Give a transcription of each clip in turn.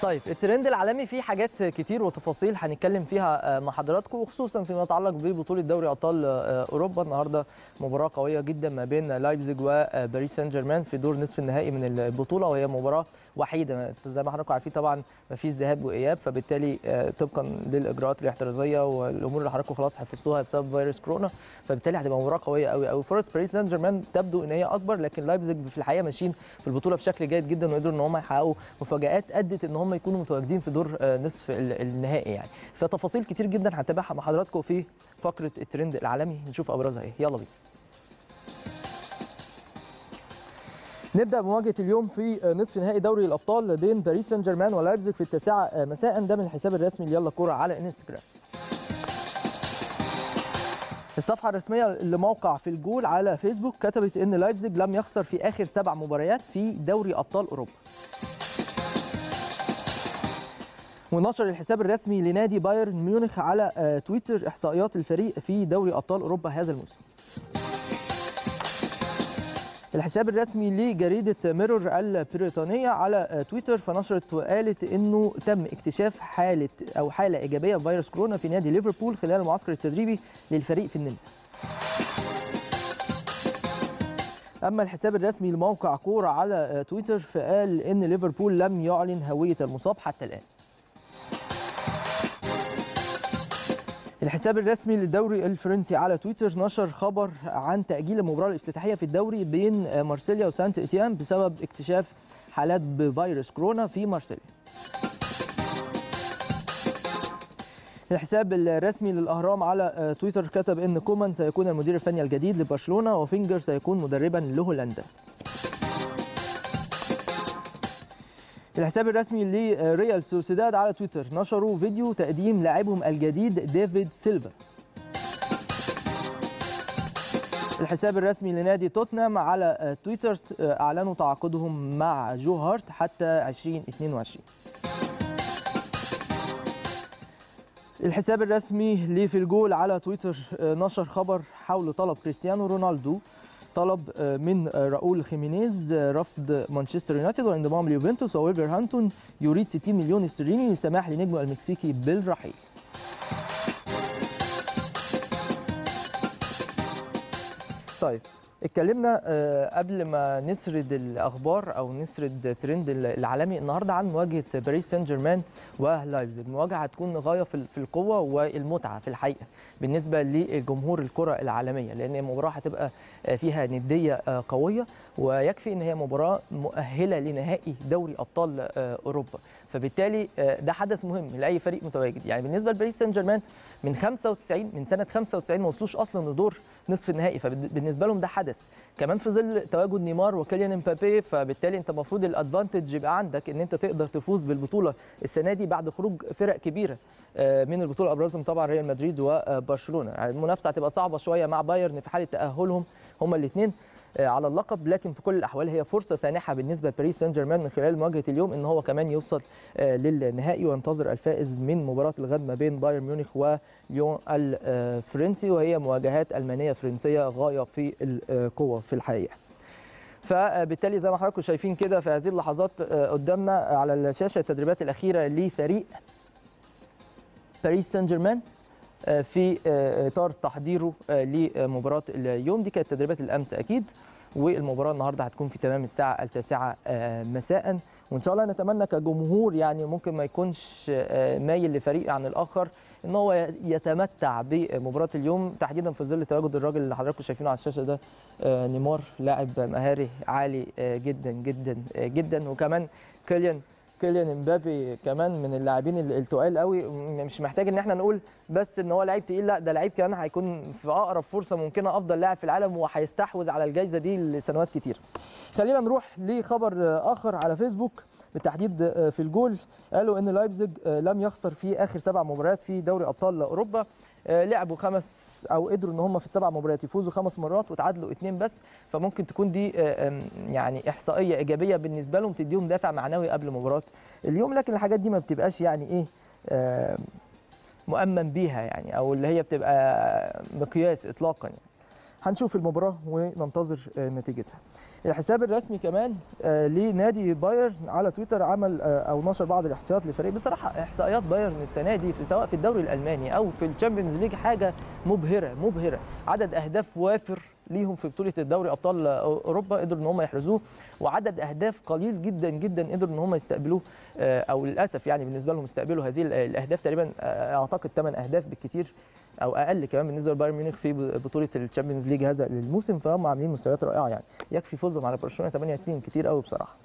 طيب الترند العالمي فيه حاجات كتير وتفاصيل هنتكلم فيها مع حضراتكم وخصوصا فيما يتعلق ببطوله دوري ابطال اوروبا النهارده مباراه قويه جدا ما بين لايبزيج وباريس سان جيرمان في دور نصف النهائي من البطوله وهي مباراه وحيده زي ما حضراتكم عارفين طبعا ما فيش ذهاب واياب فبالتالي طبقا للاجراءات الاحترازيه والامور اللي حضراتكم خلاص حفظتوها بسبب فيروس كورونا فبالتالي هتبقى مباراه قويه قوي قوي فرص باريس سان جيرمان تبدو ان هي اكبر لكن لايبزيج في الحقيقه ماشيين في البطوله بشكل جيد جدا وقدروا ان هم يحققوا مفاجات ادت ان هم يكونوا متواجدين في دور نصف النهائي يعني فتفاصيل كتير جدا هنتابعها مع حضراتكم في فقره الترند العالمي نشوف ابرزها ايه يلا بينا نبدا بمواجهه اليوم في نصف نهائي دوري الابطال بين باريس سان جيرمان ولايبزيج في التاسعه مساء ده من الحساب الرسمي ليلا كوره على انستجرام الصفحه الرسميه لموقع في الجول على فيسبوك كتبت ان لايبزيج لم يخسر في اخر سبع مباريات في دوري ابطال اوروبا ونشر الحساب الرسمي لنادي بايرن ميونخ على تويتر احصائيات الفريق في دوري ابطال اوروبا هذا الموسم الحساب الرسمي لجريدة ميرور البريطانية على تويتر فنشرت وقالت انه تم اكتشاف حالة او حالة ايجابية بفيروس كورونا في نادي ليفربول خلال المعسكر التدريبي للفريق في النمسا. اما الحساب الرسمي لموقع كورة على تويتر فقال ان ليفربول لم يعلن هوية المصاب حتى الان. الحساب الرسمي للدوري الفرنسي على تويتر نشر خبر عن تأجيل المباراة الافتتاحية في الدوري بين مارسيليا وسانت إتيان بسبب اكتشاف حالات بفيروس كورونا في مارسيليا. الحساب الرسمي للأهرام على تويتر كتب إن كومان سيكون المدير الفني الجديد لبرشلونة وفينجر سيكون مدربا لهولندا. الحساب الرسمي لريال سوسيداد على تويتر نشروا فيديو تقديم لاعبهم الجديد ديفيد سيلفا الحساب الرسمي لنادي توتنهام على تويتر اعلنوا تعاقدهم مع جو هارت حتى 2022 الحساب الرسمي لفي الجول على تويتر نشر خبر حول طلب كريستيانو رونالدو طلب من راؤول خيمينيز رفض مانشستر يونايتد والانضمام ليوفنتوس وولفرهامبتون يريد 60 مليون استرليني للسماح لنجمه المكسيكي بالرحيل. طيب اتكلمنا قبل ما نسرد الاخبار او نسرد ترند العالمي النهارده عن مواجهه باريس سان جيرمان ولايبزيج مواجهه هتكون غايه في القوه والمتعه في الحقيقه بالنسبه لجمهور الكره العالميه لان المباراه هتبقى فيها نديه قويه ويكفي ان هي مباراه مؤهله لنهائي دوري ابطال اوروبا فبالتالي ده حدث مهم لاي فريق متواجد يعني بالنسبه لباريس سان جيرمان من 95 من سنه 95 ما وصلوش اصلا لدور نصف النهائي فبالنسبه لهم ده حدث كمان في ظل تواجد نيمار وكيليان امبابي فبالتالي انت المفروض الادفانتج يبقى عندك ان انت تقدر تفوز بالبطوله السنه دي بعد خروج فرق كبيره من البطوله ابرزهم طبعا ريال مدريد وبرشلونه يعني المنافسه هتبقى صعبه شويه مع بايرن في حاله تاهلهم هما الاثنين على اللقب لكن في كل الاحوال هي فرصه سانحه بالنسبه لباريس سان جيرمان من خلال مواجهه اليوم ان هو كمان يوصل للنهائي وينتظر الفائز من مباراه الغد ما بين بايرن ميونخ وليون الفرنسي وهي مواجهات المانيه فرنسيه غايه في القوه في الحقيقه. فبالتالي زي ما حضراتكم شايفين كده في هذه اللحظات قدامنا على الشاشه التدريبات الاخيره لفريق باريس سان جيرمان في اطار تحضيره لمباراه اليوم دي كانت تدريبات الامس اكيد والمباراه النهارده هتكون في تمام الساعه التاسعه مساء وان شاء الله نتمنى كجمهور يعني ممكن ما يكونش مايل لفريق عن الاخر ان هو يتمتع بمباراه اليوم تحديدا في ظل تواجد الراجل اللي حضراتكم شايفينه على الشاشه ده نيمار لاعب مهاري عالي جدا جدا جدا وكمان كيليان كيليان امبابي كمان من اللاعبين التقال قوي مش محتاج ان احنا نقول بس ان هو لعيب تقيل لا ده لعيب كمان هيكون في اقرب فرصه ممكنه افضل لاعب في العالم وهيستحوذ على الجائزه دي لسنوات كتير. خلينا نروح لخبر اخر على فيسبوك بالتحديد في الجول قالوا ان لايبزيج لم يخسر في اخر سبع مباريات في دوري ابطال اوروبا لعبوا خمس او قدروا ان هم في السبع مباريات يفوزوا خمس مرات وتعادلوا اثنين بس فممكن تكون دي يعني احصائيه ايجابيه بالنسبه لهم تديهم دافع معنوي قبل مباراه اليوم لكن الحاجات دي ما بتبقاش يعني ايه مؤمن بيها يعني او اللي هي بتبقى مقياس اطلاقا يعني هنشوف المباراه وننتظر نتيجتها الحساب الرسمي كمان آه، لنادي بايرن على تويتر عمل آه، او نشر بعض الاحصائيات للفريق بصراحه احصائيات بايرن السنه دي في سواء في الدوري الالماني او في الشامبيونز ليج حاجه مبهره مبهره عدد اهداف وافر ليهم في بطوله الدوري ابطال اوروبا قدروا ان هم يحرزوه وعدد اهداف قليل جدا جدا قدروا ان هم يستقبلوه آه، او للاسف يعني بالنسبه لهم استقبلوا هذه الاهداف تقريبا آه، اعتقد 8 اهداف بالكثير او اقل كمان بالنسبه لبايرن ميونخ في بطوله الشامبيونز ليج هذا الموسم فهم عاملين مستويات رائعه يعني يكفي فوزهم على برشلونه 8 2 كتير قوي بصراحه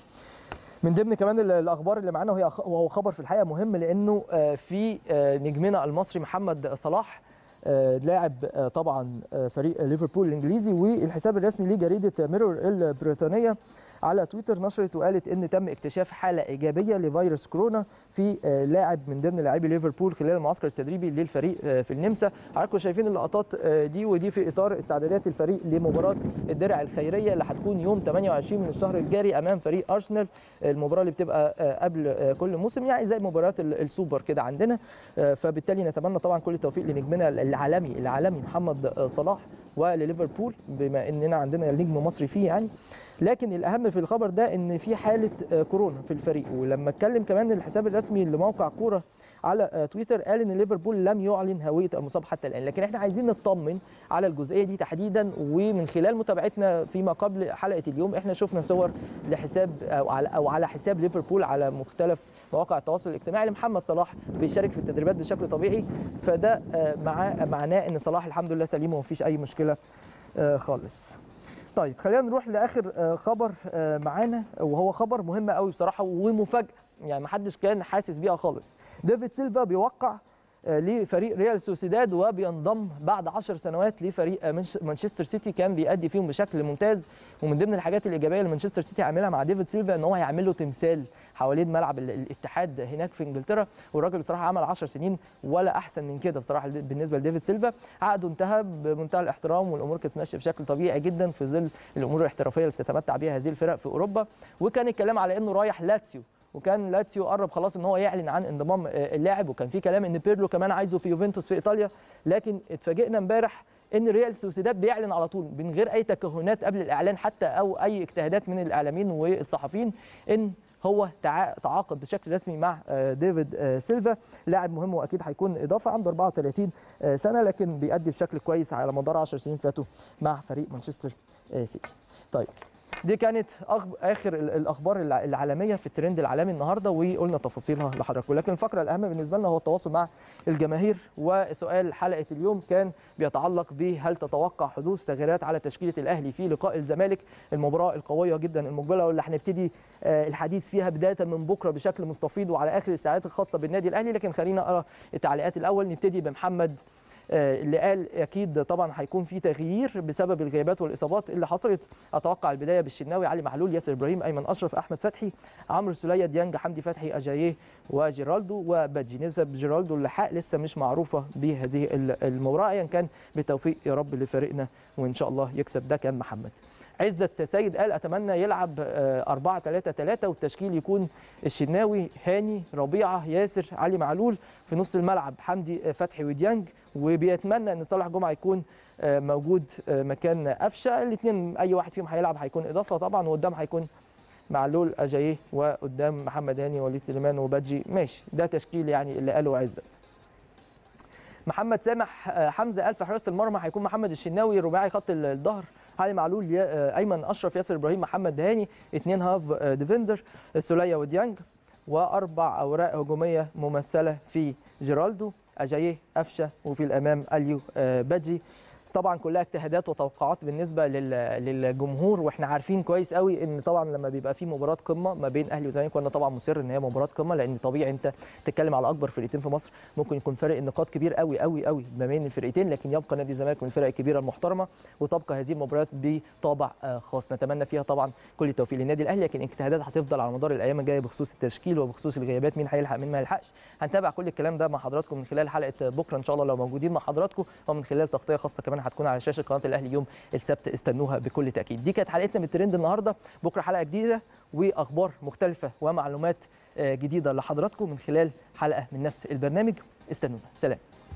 من ضمن كمان ال- الاخبار اللي معانا وهي خ- وهو خبر في الحقيقه مهم لانه آه، في آه، نجمنا المصري محمد صلاح آه، لاعب آه، طبعا آه، فريق ليفربول الانجليزي والحساب الرسمي لجريده ميرور البريطانيه على تويتر نشرت وقالت ان تم اكتشاف حاله ايجابيه لفيروس كورونا في آه، لاعب من ضمن لاعبي ليفربول خلال المعسكر التدريبي للفريق آه، في النمسا حضراتكم شايفين اللقطات آه، دي ودي في اطار استعدادات الفريق لمباراه الدرع الخيريه اللي هتكون يوم 28 من الشهر الجاري امام فريق ارسنال المباراه اللي بتبقى آه، قبل آه، كل موسم يعني زي مباريات ال- السوبر كده عندنا آه، فبالتالي نتمنى طبعا كل التوفيق لنجمنا العالمي العالمي محمد آه، صلاح ولليفربول بما اننا عندنا نجم مصري فيه يعني لكن الاهم في الخبر ده ان في حاله آه، كورونا في الفريق ولما اتكلم كمان الحساب الرسمي لموقع كوره على آه، تويتر قال ان ليفربول لم يعلن هويه المصاب حتى الان لكن احنا عايزين نطمن على الجزئيه دي تحديدا ومن خلال متابعتنا فيما قبل حلقه اليوم احنا شفنا صور لحساب او على او على حساب ليفربول على مختلف مواقع التواصل الاجتماعي لمحمد صلاح بيشارك في التدريبات بشكل طبيعي فده آه، مع معناه ان صلاح الحمد لله سليم ومفيش اي مشكله آه، خالص طيب خلينا نروح لاخر آه، خبر آه، معانا وهو خبر مهم قوي بصراحه ومفاجاه يعني محدش كان حاسس بيها خالص ديفيد سيلفا بيوقع آه، لفريق ريال سوسيداد وبينضم بعد 10 سنوات لفريق آه، منش- مانشستر سيتي كان بيأدي فيهم بشكل ممتاز ومن ضمن الحاجات الايجابيه اللي مانشستر سيتي عاملها مع ديفيد سيلفا ان هو هيعمل له تمثال حوالين ملعب ال- الاتحاد هناك في انجلترا والراجل بصراحه عمل 10 سنين ولا احسن من كده بصراحه بالنسبه لديفيد سيلفا عقده انتهى بمنتهى الاحترام والامور كانت ماشيه بشكل طبيعي جدا في ظل الامور الاحترافيه اللي بتتمتع بها هذه الفرق في اوروبا وكان الكلام على انه رايح لاتسيو وكان لاتسيو قرب خلاص ان هو يعلن عن انضمام آه، اللاعب وكان في كلام ان بيرلو كمان عايزه في يوفنتوس في ايطاليا لكن اتفاجئنا امبارح ان ريال سوسيداد بيعلن على طول من غير اي تكهنات قبل الاعلان حتى او اي اجتهادات من الاعلاميين والصحفيين ان هو تع- تعاقد بشكل رسمي مع آه، ديفيد آه، سيلفا لاعب مهم واكيد هيكون اضافه عنده 34 آه، سنه لكن بيأدي بشكل كويس على مدار 10 سنين فاتوا مع فريق مانشستر آه، سيتي طيب دي كانت أخب... اخر ال- الاخبار الع- العالميه في الترند العالمي النهارده وقلنا تفاصيلها لحضراتكم لكن الفقره الاهم بالنسبه لنا هو التواصل مع الجماهير وسؤال حلقه اليوم كان بيتعلق بهل تتوقع حدوث تغييرات على تشكيله الاهلي في لقاء الزمالك المباراه القويه جدا المقبله واللي هنبتدي آه، الحديث فيها بدايه من بكره بشكل مستفيض وعلى اخر الساعات الخاصه بالنادي الاهلي لكن خلينا ارى التعليقات الاول نبتدي بمحمد آه، اللي قال اكيد طبعا هيكون في تغيير بسبب الغيابات والاصابات اللي حصلت اتوقع البدايه بالشناوي علي معلول ياسر ابراهيم ايمن اشرف احمد فتحي عمرو سوليه ديانج حمدي فتحي اجاييه وجيرالدو وباجي نسب جيرالدو اللحاق لسه مش معروفه بهذه ال- المباراه ايا كان بالتوفيق يا رب لفريقنا وان شاء الله يكسب ده كان محمد عزت سيد قال اتمنى يلعب 4 3 3 والتشكيل يكون الشناوي هاني ربيعه ياسر علي معلول في نص الملعب حمدي آه، فتحي وديانج وبيتمنى ان صالح جمعه يكون آه، موجود آه، مكان قفشه الاثنين اي واحد فيهم هيلعب هيكون اضافه طبعا وقدام هيكون معلول اجاييه وقدام محمد هاني وليد سليمان وبادجي ماشي ده تشكيل يعني اللي قاله عزت محمد سامح آه، حمزه قال في حراسه المرمى هيكون محمد الشناوي رباعي خط ال- الظهر علي معلول يا- آه، ايمن اشرف ياسر ابراهيم محمد دهاني اثنين هاف آه، ديفندر السوليه وديانج واربع اوراق هجوميه ممثله في جيرالدو اجاييه قفشه وفي الامام اليو آه، بادجي طبعا كلها اجتهادات وتوقعات بالنسبه لل- للجمهور واحنا عارفين كويس قوي ان طبعا لما بيبقى في مباراه قمه ما بين اهلي وزمالك وانا طبعا مصر ان هي مباراه قمه لان طبيعي انت تتكلم على اكبر فرقتين في مصر ممكن يكون فرق النقاط كبير قوي قوي قوي ما بين الفرقتين لكن يبقى نادي الزمالك من الفرق الكبيره المحترمه وتبقى هذه المباريات بطابع آه، خاص نتمنى فيها طبعا كل التوفيق للنادي الاهلي لكن اجتهادات هتفضل على مدار الايام الجايه بخصوص التشكيل وبخصوص الغيابات مين هيلحق مين ما يلحقش هنتابع كل الكلام ده مع حضراتكم من خلال حلقه بكره ان شاء الله لو موجودين مع حضراتكم ومن خلال تغطيه خاصه كمان هتكون على شاشه قناه الاهلي يوم السبت استنوها بكل تاكيد دي كانت حلقتنا من الترند النهارده بكره حلقه جديده واخبار مختلفه ومعلومات آه، جديده لحضراتكم من خلال حلقه من نفس البرنامج استنونا سلام